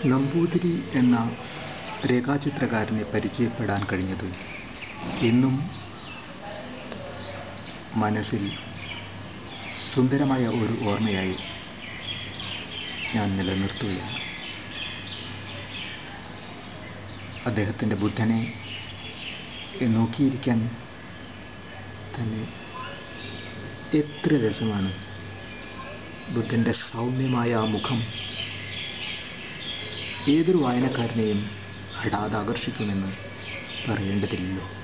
നമ്പൂതിരി എന്ന രേഖാചിത്രകാരനെ പരിചയപ്പെടാൻ കഴിഞ്ഞത് ഇന്നും മനസ്സിൽ സുന്ദരമായ ഒരു ഓർമ്മയായി ഞാൻ നിലനിർത്തുകയാണ് അദ്ദേഹത്തിൻ്റെ ബുദ്ധനെ നോക്കിയിരിക്കാൻ തന്നെ എത്ര രസമാണ് ബുദ്ധൻ്റെ സൗമ്യമായ ആ മുഖം ഏതൊരു വായനക്കാരനെയും ഹഠാത് ആകർഷിക്കുമെന്ന് പറയേണ്ടതില്ലല്ലോ